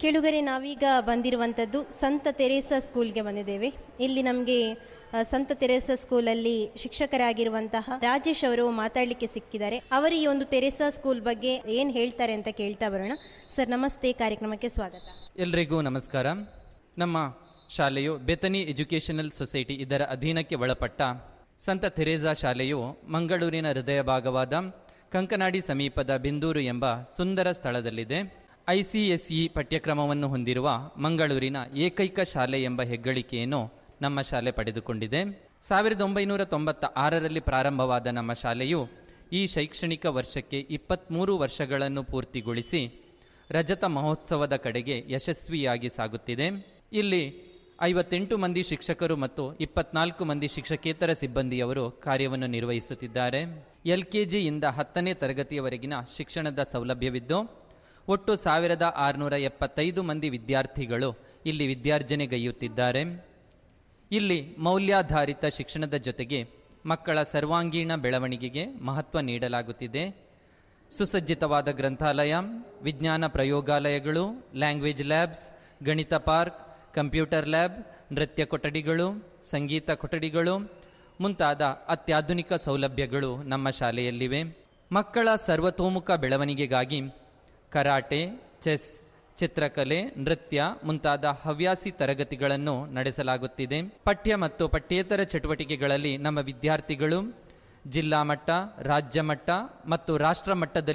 ಕೆಳುಗರೆ ನಾವೀಗ ಬಂದಿರುವಂಥದ್ದು ಸಂತ ತೆರೇಸಾ ಸ್ಕೂಲ್ಗೆ ಬಂದಿದ್ದೇವೆ ಇಲ್ಲಿ ನಮಗೆ ಸಂತ ತೆರೇಸಾ ಸ್ಕೂಲಲ್ಲಿ ಶಿಕ್ಷಕರಾಗಿರುವಂತಹ ರಾಜೇಶ್ ಅವರು ಮಾತಾಡಲಿಕ್ಕೆ ಸಿಕ್ಕಿದ್ದಾರೆ ಅವರು ಈ ಒಂದು ತೆರೇಸಾ ಸ್ಕೂಲ್ ಬಗ್ಗೆ ಏನು ಹೇಳ್ತಾರೆ ಅಂತ ಕೇಳ್ತಾ ಬರೋಣ ಸರ್ ನಮಸ್ತೆ ಕಾರ್ಯಕ್ರಮಕ್ಕೆ ಸ್ವಾಗತ ಎಲ್ರಿಗೂ ನಮಸ್ಕಾರ ನಮ್ಮ ಶಾಲೆಯು ಬೆತನಿ ಎಜುಕೇಷನಲ್ ಸೊಸೈಟಿ ಇದರ ಅಧೀನಕ್ಕೆ ಒಳಪಟ್ಟ ಸಂತ ಥೆರೇಸಾ ಶಾಲೆಯು ಮಂಗಳೂರಿನ ಹೃದಯ ಭಾಗವಾದ ಕಂಕನಾಡಿ ಸಮೀಪದ ಬೆಂದೂರು ಎಂಬ ಸುಂದರ ಸ್ಥಳದಲ್ಲಿದೆ ಐಸಿಎಸ್ಇ ಪಠ್ಯಕ್ರಮವನ್ನು ಹೊಂದಿರುವ ಮಂಗಳೂರಿನ ಏಕೈಕ ಶಾಲೆ ಎಂಬ ಹೆಗ್ಗಳಿಕೆಯನ್ನು ನಮ್ಮ ಶಾಲೆ ಪಡೆದುಕೊಂಡಿದೆ ಸಾವಿರದ ಒಂಬೈನೂರ ತೊಂಬತ್ತ ಆರರಲ್ಲಿ ಪ್ರಾರಂಭವಾದ ನಮ್ಮ ಶಾಲೆಯು ಈ ಶೈಕ್ಷಣಿಕ ವರ್ಷಕ್ಕೆ ಇಪ್ಪತ್ತ್ಮೂರು ವರ್ಷಗಳನ್ನು ಪೂರ್ತಿಗೊಳಿಸಿ ರಜತ ಮಹೋತ್ಸವದ ಕಡೆಗೆ ಯಶಸ್ವಿಯಾಗಿ ಸಾಗುತ್ತಿದೆ ಇಲ್ಲಿ ಐವತ್ತೆಂಟು ಮಂದಿ ಶಿಕ್ಷಕರು ಮತ್ತು ಇಪ್ಪತ್ನಾಲ್ಕು ಮಂದಿ ಶಿಕ್ಷಕೇತರ ಸಿಬ್ಬಂದಿಯವರು ಕಾರ್ಯವನ್ನು ನಿರ್ವಹಿಸುತ್ತಿದ್ದಾರೆ ಎಲ್ ಕೆ ಜಿಯಿಂದ ಹತ್ತನೇ ತರಗತಿಯವರೆಗಿನ ಶಿಕ್ಷಣದ ಸೌಲಭ್ಯವಿದ್ದು ಒಟ್ಟು ಸಾವಿರದ ಆರುನೂರ ಎಪ್ಪತ್ತೈದು ಮಂದಿ ವಿದ್ಯಾರ್ಥಿಗಳು ಇಲ್ಲಿ ವಿದ್ಯಾರ್ಜನೆಗೈಯುತ್ತಿದ್ದಾರೆ ಇಲ್ಲಿ ಮೌಲ್ಯಾಧಾರಿತ ಶಿಕ್ಷಣದ ಜೊತೆಗೆ ಮಕ್ಕಳ ಸರ್ವಾಂಗೀಣ ಬೆಳವಣಿಗೆಗೆ ಮಹತ್ವ ನೀಡಲಾಗುತ್ತಿದೆ ಸುಸಜ್ಜಿತವಾದ ಗ್ರಂಥಾಲಯ ವಿಜ್ಞಾನ ಪ್ರಯೋಗಾಲಯಗಳು ಲ್ಯಾಂಗ್ವೇಜ್ ಲ್ಯಾಬ್ಸ್ ಗಣಿತ ಪಾರ್ಕ್ ಕಂಪ್ಯೂಟರ್ ಲ್ಯಾಬ್ ನೃತ್ಯ ಕೊಠಡಿಗಳು ಸಂಗೀತ ಕೊಠಡಿಗಳು ಮುಂತಾದ ಅತ್ಯಾಧುನಿಕ ಸೌಲಭ್ಯಗಳು ನಮ್ಮ ಶಾಲೆಯಲ್ಲಿವೆ ಮಕ್ಕಳ ಸರ್ವತೋಮುಖ ಬೆಳವಣಿಗೆಗಾಗಿ ಕರಾಟೆ ಚೆಸ್ ಚಿತ್ರಕಲೆ ನೃತ್ಯ ಮುಂತಾದ ಹವ್ಯಾಸಿ ತರಗತಿಗಳನ್ನು ನಡೆಸಲಾಗುತ್ತಿದೆ ಪಠ್ಯ ಮತ್ತು ಪಠ್ಯೇತರ ಚಟುವಟಿಕೆಗಳಲ್ಲಿ ನಮ್ಮ ವಿದ್ಯಾರ್ಥಿಗಳು ಜಿಲ್ಲಾ ಮಟ್ಟ ರಾಜ್ಯ ಮಟ್ಟ ಮತ್ತು ರಾಷ್ಟ್ರ ಮಟ್ಟದಲ್ಲಿ